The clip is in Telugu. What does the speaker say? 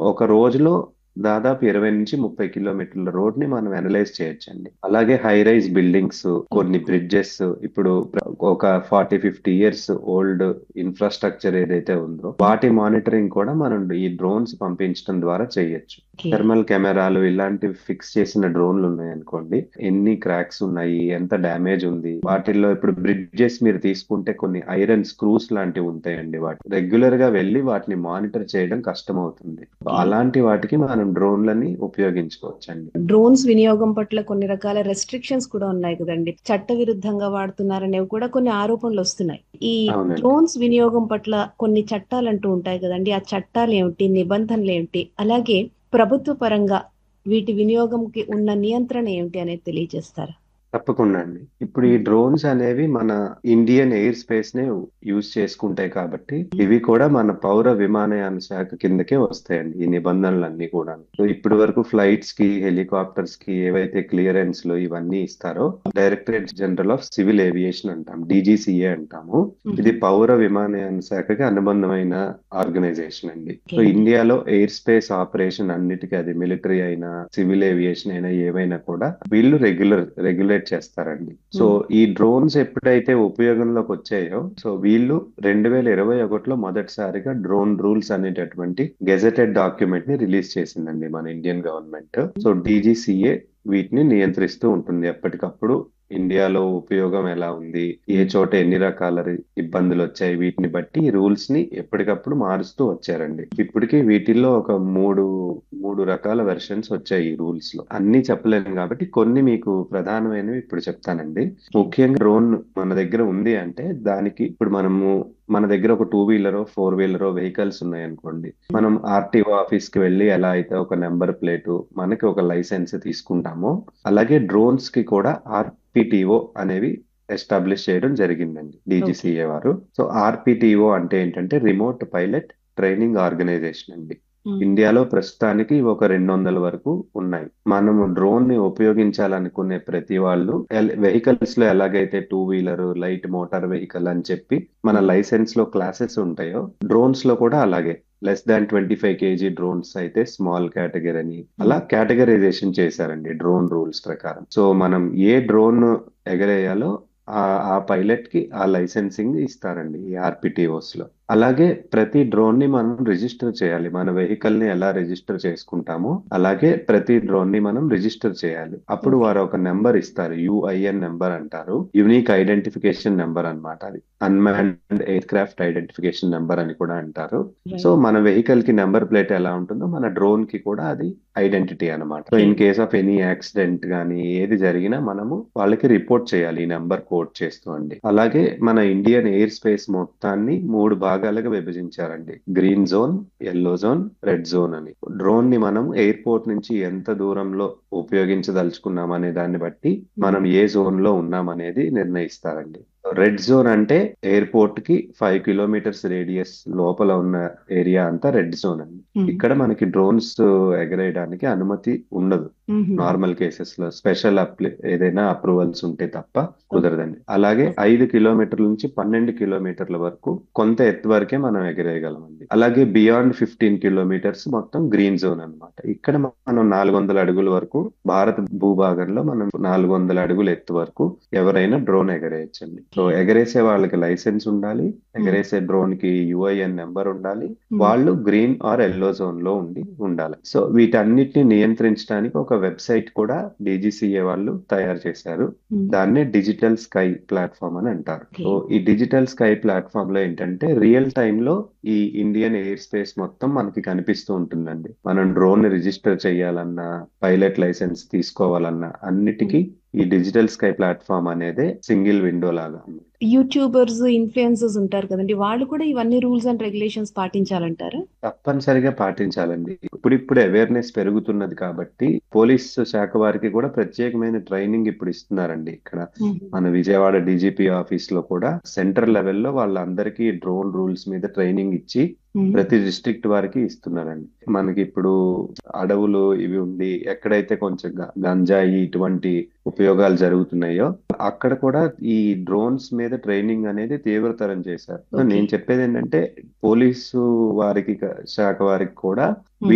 ఒక రోజులో దాదాపు ఇరవై నుంచి ముప్పై కిలోమీటర్ల రోడ్ ని మనం అనలైజ్ చేయొచ్చండి అలాగే హై రైజ్ బిల్డింగ్స్ కొన్ని బ్రిడ్జెస్ ఇప్పుడు ఒక forty fifty years old infrastructure ఏదైతే ఉందో వాటి మానిటరింగ్ కూడా మనం ఈ డ్రోన్స్ పంపించడం ద్వారా చేయొచ్చు ఓకే థర్మల్ కెమెరాలు ఇలాంటివి ఫిక్స్ చేసిన డ్రోన్లు ఉన్నాయి అనుకోండి ఎన్ని క్రాక్స్ ఉన్నాయి ఎంత డ్యామేజ్ ఉంది వాటిల్లో ఇప్పుడు బ్రిడ్జెస్ మీరు తీసుకుంటే కొన్ని ఐరన్ స్క్రూస్ లాంటివి ఉంటాయండి వాటి రెగ్యులర్ గా వెళ్ళి వాటిని మానిటర్ చేయడం కష్టం అవుతుంది అలాంటి వాటికి మనం డ్రోన్లని ఉపయోగించుకోవచ్చండి డ్రోన్స్ వినియోగం పట్ల కొన్ని రకాల రెస్ట్రిక్షన్స్ కూడా ఉన్నాయి కదండి చట్ట విరుద్ధంగా వాడుతున్నారనేవి కూడా కొన్ని ఆరోపణలు వస్తున్నాయి ఈ అవునండి. డ్రోన్స్ వినియోగం పట్ల కొన్ని చట్టాలు అంటూ ఉంటాయి కదండి ఆ చట్టాలు ఏమిటి నిబంధనలు ఏమిటి అలాగే ప్రభుత్వ పరంగా వీటి వినియోగంకి ఉన్న నియంత్రణ ఏమిటి అనేది తెలియజేస్తారా తప్పకుండా అండి ఇప్పుడు ఈ డ్రోన్స్ అనేవి మన ఇండియన్ ఎయిర్ స్పేస్ నే యూజ్ చేసుకుంటాయి కాబట్టి ఇవి కూడా మన పౌర విమానయాన శాఖ కిందకే వస్తాయండి ఈ నిబంధనలన్నీ కూడా సో ఇప్పటి వరకు ఫ్లైట్స్ కి హెలికాప్టర్స్ కి ఏవైతే క్లియరెన్స్ లో ఇవన్నీ ఇస్తారో directorate general of civil aviation అంటాం డిజిసిఏ అంటాము ఇది పౌర విమానయాన శాఖకి అనుబంధమైన ఆర్గనైజేషన్ అండి సో ఇండియాలో ఎయిర్ స్పేస్ ఆపరేషన్ అన్నిటికీ అది మిలిటరీ అయినా సివిల్ ఏవియేషన్ అయినా ఏవైనా కూడా వీళ్ళు రెగ్యులర్ రెగ్యులేట్ చేస్తారండి సో ఈ డ్రోన్స్ ఎప్పుడైతే ఉపయోగంలోకి వచ్చాయో సో వీళ్ళు రెండు వేల ఇరవై ఒకటిలో మొదటిసారిగా డ్రోన్ రూల్స్ అనేటటువంటి గెజెటెడ్ డాక్యుమెంట్ ని రిలీజ్ చేసిందండి మన ఇండియన్ గవర్నమెంట్ సో డీజీసీఏ వీటిని నియంత్రిస్తూ ఉంటుంది ఎప్పటికప్పుడు ఇండియాలో ఉపయోగం ఎలా ఉంది ఏ చోట ఎన్ని రకాల రి- ఇబ్బందులు వచ్చాయి వీటిని బట్టి ఈ రూల్స్ ని ఎప్పటికప్పుడు మారుస్తూ వచ్చారండి ఇప్పటికీ వీటిల్లో ఒక మూడు మూడు రకాల వెర్షన్స్ వచ్చాయి ఈ రూల్స్ లో అన్ని చెప్పలేను కాబట్టి కొన్ని మీకు ప్రధానమైనవి ఇప్పుడు చెప్తానండి ముఖ్యంగా డ్రోన్ మన దగ్గర ఉంది అంటే దానికి ఇప్పుడు మనము మన దగ్గర ఒక టూ వీలరో ఫోర్ వీలరో వెహికల్స్ ఉన్నాయి అనుకోండి మనం ఆర్టీఓ ఆఫీస్ కి వెళ్ళి ఎలా అయితే ఒక నెంబర్ ప్లేటు మనకి ఒక లైసెన్స్ తీసుకుంటామో అలాగే డ్రోన్స్ కి కూడా ఆర్పిటిఓ అనేవి ఎస్టాబ్లిష్ చేయడం జరిగిందండి డీజీసీఏ వారు సో ఆర్పిటిఓ అంటే ఏంటంటే రిమోట్ పైలట్ ట్రైనింగ్ ఆర్గనైజేషన్ అండి ఇండియాలో ప్రస్తుతానికి ఒక రెండు వందల వరకు ఉన్నాయి మనము డ్రోన్ ని ఉపయోగించాలనుకునే ప్రతి వాళ్ళు వెహికల్స్ లో ఎలాగైతే two wheeler light motor vehicle అని చెప్పి మన లైసెన్స్ లో క్లాసెస్ ఉంటాయో డ్రోన్స్ లో కూడా అలాగే less than twenty five kg drones అయితే స్మాల్ కేటగిరీ అని అలా కేటగరైజేషన్ చేశారండి డ్రోన్ రూల్స్ ప్రకారం సో మనం ఏ డ్రోన్ ఎగరేయాలో ఆ ఆ పైలట్ కి ఆ లైసెన్సింగ్ ఇస్తారండి ఈ ఆర్పిటిఓస్ లో అలాగే ప్రతి డ్రోన్ ని మనం రిజిస్టర్ చేయాలి మన వెహికల్ ని ఎలా రిజిస్టర్ చేసుకుంటామో అలాగే ప్రతి డ్రోన్ ని మనం రిజిస్టర్ చేయాలి అప్పుడు వారు ఒక నెంబర్ ఇస్తారు యుఐఎన్ నెంబర్ అంటారు యునిక్ ఐడెంటిఫికేషన్ నెంబర్ అన్నమాట అది unmanned aircraft identification number అని కూడా అంటారు సో మన వెహికల్ కి నెంబర్ ప్లేట్ ఎలా ఉంటుందో మన డ్రోన్ కి కూడా అది ఐడెంటిటీ అన్నమాట so in case of any accident గానీ ఏది జరిగినా మనము వాళ్ళకి రిపోర్ట్ చేయాలి ఈ నెంబర్ కోడ్ చేస్తూ అండి అలాగే మన ఇండియన్ ఎయిర్ స్పేస్ మొత్తాన్ని మూడు భాగాలుగా విభజించారండి green zone yellow zone red zone అని డ్రోన్ ని మనం ఎయిర్పోర్ట్ నుంచి ఎంత దూరంలో ఉపయోగించదలుచుకున్నాం అనే దాన్ని బట్టి మనం ఏ జోన్ లో ఉన్నాం అనేది నిర్ణయిస్తారండి రెడ్ జోన్ అంటే ఎయిర్పోర్ట్ కి ఫైవ్ కిలోమీటర్స్ రేడియస్ లోపల ఉన్న ఏరియా అంతా రెడ్ జోన్ అండి ఇక్కడ మనకి డ్రోన్స్ ఎగరేయడానికి అనుమతి ఉండదు నార్మల్ కేసెస్ లో స్పెషల్ అప్లై ఏదైనా అప్రూవల్స్ ఉంటే తప్ప కుదరదండి అలాగే ఐదు కిలోమీటర్ల నుంచి పన్నెండు కిలోమీటర్ల వరకు కొంత ఎత్తు వరకే మనం ఎగరేయగలమండి అలాగే బియాండ్ ఫిఫ్టీన్ కిలోమీటర్స్ మొత్తం గ్రీన్ జోన్ అన్నమాట ఇక్కడ మనం నాలుగు వందల అడుగుల వరకు భారత భూభాగంలో మనం నాలుగు వందల అడుగుల ఎత్తు వరకు ఎవరైనా డ్రోన్ ఎగరేయచ్చండి సో ఎగరేసే వాళ్ళకి లైసెన్స్ ఉండాలి ఎగరేసే డ్రోన్ కి యుఐఎన్ నెంబర్ ఉండాలి వాళ్ళు గ్రీన్ ఆర్ ఎల్లో జోన్ లో ఉండి ఉండాలి సో వీటన్నిటిని నియంత్రించడానికి ఒక వెబ్సైట్ కూడా డీజీసీఏ వాళ్ళు తయారు చేశారు దాన్నే డిజిటల్ స్కై ప్లాట్ఫామ్ అని అంటారు Okay. సో ఈ డిజిటల్ స్కై ప్లాట్ఫామ్ లో ఏంటంటే రియల్ టైమ్ లో ఈ ఇండియన్ ఎయిర్ స్పేస్ మొత్తం మనకి కనిపిస్తూ ఉంటుందండి మనం డ్రోన్ రిజిస్టర్ చేయాలన్నా పైలట్ లైసెన్స్ తీసుకోవాలన్నా అన్నిటికీ ఈ డిజిటల్ స్కై ప్లాట్ఫామ్ అనేది సింగిల్ విండో లాగా అన్నమాట. యూట్యూబర్స్ ఇన్ఫ్లుయెన్సర్స్ ఉంటారు కదండి వాళ్ళు కూడా ఇవన్నీ రూల్స్ అండ్ రెగ్యులేషన్స్ పాటించాలంటారా తప్పనిసరిగా పాటించాలండి ఇప్పుడిప్పుడు అవేర్నెస్ పెరుగుతున్నది కాబట్టి పోలీస్ శాఖ వారికి కూడా ప్రత్యేకమైన ట్రైనింగ్ ఇప్పుడు ఇస్తున్నారండి ఇక్కడ మన విజయవాడ డీజీపీ ఆఫీస్ లో కూడా సెంటర్ లెవెల్లో వాళ్ళందరికీ డ్రోన్ రూల్స్ మీద ట్రైనింగ్ ఇచ్చి ప్రతి డిస్ట్రిక్ట్ వారికి ఇస్తున్నారండి మనకి ఇప్పుడు అడవులు ఇవి ఉండి ఎక్కడైతే కొంచెం గ- గంజాయి ఇటువంటి ఉపయోగాలు జరుగుతున్నాయో అక్కడ కూడా ఈ డ్రోన్స్ మీద ట్రైనింగ్ అనేది తీవ్రతరం చేశారు సో Okay. నేను చెప్పేది ఏంటంటే పోలీసు వారికి క- శాఖ వారికి కూడా